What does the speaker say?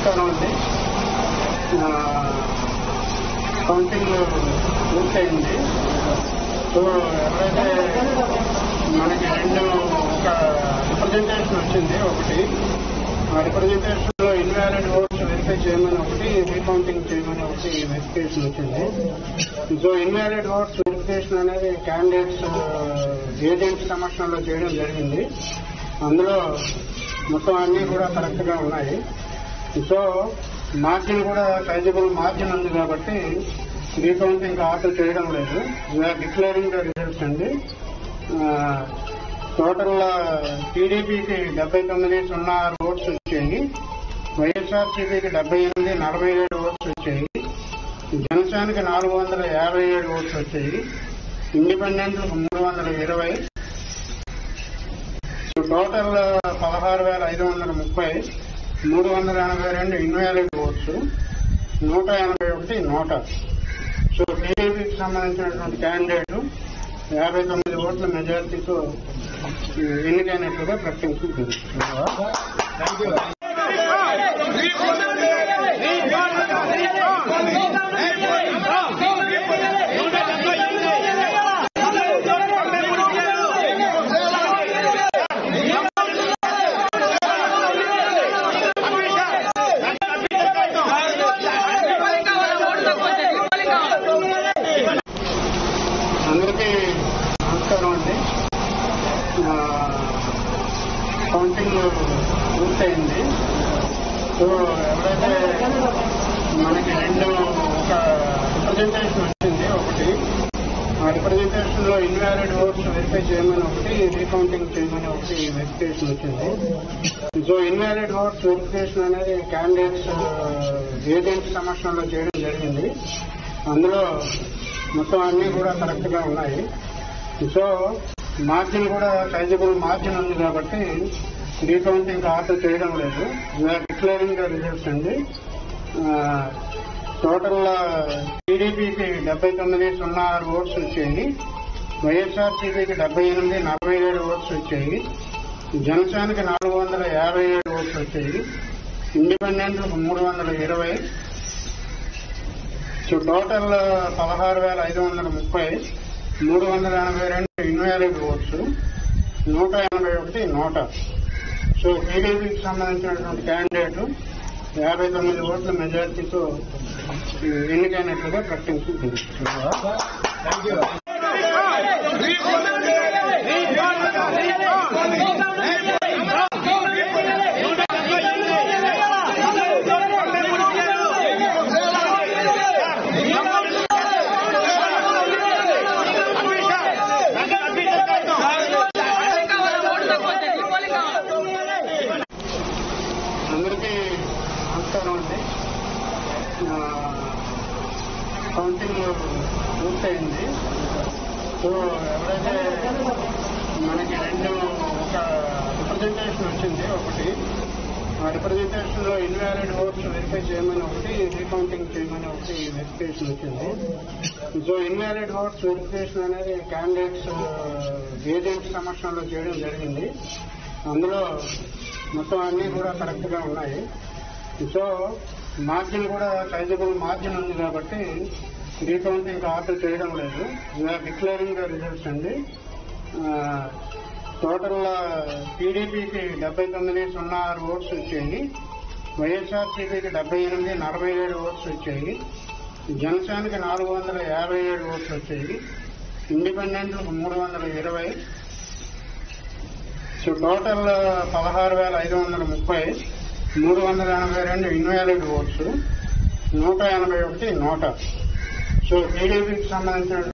నమస్కారం అండి ఆ, కౌంటింగ్ పూర్తయింది సో ఎవరైతే మనకి రెండు ఒక రిప్రజెంటేషన్ వచ్చింది ఒకటి ఆ రిప్రజెంటేషన్ లో ఇన్వాలిడ్ ఓట్స్ వెరిఫై చేయమని ఒకటి రీకౌంటింగ్ చేయమని ఒకటి వెరిఫికేషన్ వచ్చింది సో ఇన్వాలిడ్ ఓట్స్ వెరిఫికేషన్ అనేది క్యాండిడేట్స్ ఏజెంట్స్ సమక్షంలో చేయడం జరిగింది అందులో మొత్తం అన్ని కూడా కరెక్ట్ గా ఉన్నాయి సో మార్జిన్ కూడా సైజబుల్ మార్జిన్ ఉంది కాబట్టి రీకౌంటింగ్ ఆర్డర్ చేయడం లేదు వీఆర్ డిక్లేరింగ్ ద రిజల్ట్స్ అండి టోటల్ టీడీపీకి డెబ్బై తొమ్మిది సున్నా ఆరు ఓట్స్ వచ్చాయి వైఎస్ఆర్సీపీకి డెబ్బై ఎనిమిది నలభై ఏడు ఓట్స్ వచ్చాయి జనసేనకి నాలుగు వందల యాభై ఏడు ఓట్స్ వచ్చాయి ఇండిపెండెంట్లకు మూడు వందల ఇరవై టోటల్ పదహారు వేల ఐదు వందల ముప్పై మూడు వందల ఎనభై రెండు ఇన్వాలిడ్ ఓట్స్ నూట ఎనభై ఒకటి నోట సో టీడీపీకి సంబంధించినటువంటి క్యాండిడేట్ యాభై తొమ్మిది ఓట్ల మెజారిటీతో ఎన్నికైనట్లుగా ప్రకటించింది అందరికీ నమస్కారం అండి ఆ, కౌంటింగ్ పూర్తయింది సో ఎవరైతే మనకి రెండు ఒక రిప్రజెంటేషన్ వచ్చింది ఒకటి ఆ రిప్రజెంటేషన్ లో ఇన్వాలిడ్ ఓట్స్ వెరిఫై చేయమని ఒకటి రీకౌంటింగ్ చేయమని ఒకటి వెరిఫికేషన్ వచ్చింది సో ఇన్వాలిడ్ ఓట్స్ వెరిఫికేషన్ అనేది క్యాండిడేట్స్ ఏజెంట్స్ సమక్షంలో చేయడం జరిగింది అందులో మొత్తం అన్ని కూడా కరెక్ట్ గా ఉన్నాయి సో మార్జిన్ కూడా సైజబుల్ మార్జిన్ ఉంది కాబట్టి రీకౌంటింగ్ ఆర్డర్ చేయడం లేదు వీఆర్ డిక్లేరింగ్ ద రిజల్ట్స్ అండి టోటల్ టీడీపీకి డెబ్బై తొమ్మిది సున్నా ఆరు ఓట్స్ వచ్చాయి వైఎస్ఆర్సీపీకి డెబ్బై ఎనిమిది నలభై ఏడు ఓట్స్ వచ్చాయి జనసేనకి నాలుగు వందల యాభై ఏడు ఓట్స్ వచ్చాయి ఇండిపెండెంట్లకు మూడు వందల ఇరవై సో టోటల్ పదహారు వేల ఐదు వందల ముప్పై మూడు వందల ఎనభై రెండు ఇన్వాలిడ్ ఓట్స్ నూట ఎనభై ఒకటి నోట సో టీడీపీకి సంబంధించినటువంటి క్యాండిడేట్ యాభై తొమ్మిది ఓట్ల మెజారిటీతో ఎన్నికైనట్లుగా ప్రకటించింది అందరికీ నమస్కారం అండి ఆ, కౌంటింగ్ పూర్తయింది సో ఎవరైతే మనకి రెండు ఒక రిప్రజెంటేషన్ వచ్చింది ఒకటి ఆ రిప్రజెంటేషన్ లో ఇన్వాలిడ్ ఓట్స్ వెరిఫై చేయమని ఒకటి రీకౌంటింగ్ చేయమని ఒకటి వెరిఫికేషన్ వచ్చింది సో ఇన్వాలిడ్ ఓట్స్ వెరిఫికేషన్ అనేది క్యాండిడేట్స్ ఏజెంట్స్ సమక్షంలో చేయడం జరిగింది అందులో మొత్తం అన్ని కూడా కరెక్ట్ గా ఉన్నాయి సో మార్జిన్ కూడా సైజబుల్ మార్జిన్ ఉంది కాబట్టి రీకౌంటింగ్ ఆర్డర్ చేయడం లేదు వీఆర్ డిక్లేరింగ్ ద రిజల్ట్స్ అండి టోటల్ టీడీపీకి డెబ్బై తొమ్మిది సున్నా ఆరు ఓట్స్ వచ్చాయి వైఎస్ఆర్సీపీకి డెబ్బై ఎనిమిది నలభై ఏడు ఓట్స్ వచ్చాయి జనసేనకి నాలుగు వందల యాభై ఏడు ఓట్స్ వచ్చాయి ఇండిపెండెంట్లకు మూడు వందల ఇరవై సో టోటల్ పదహారు వేల ఐదు వందల ముప్పై మూడు వందల ఎనభై రెండు ఇన్వాలిడ్ ఓట్స్ నూట ఎనభై ఒకటి నోట సో టీడీపీకి సంబంధించిన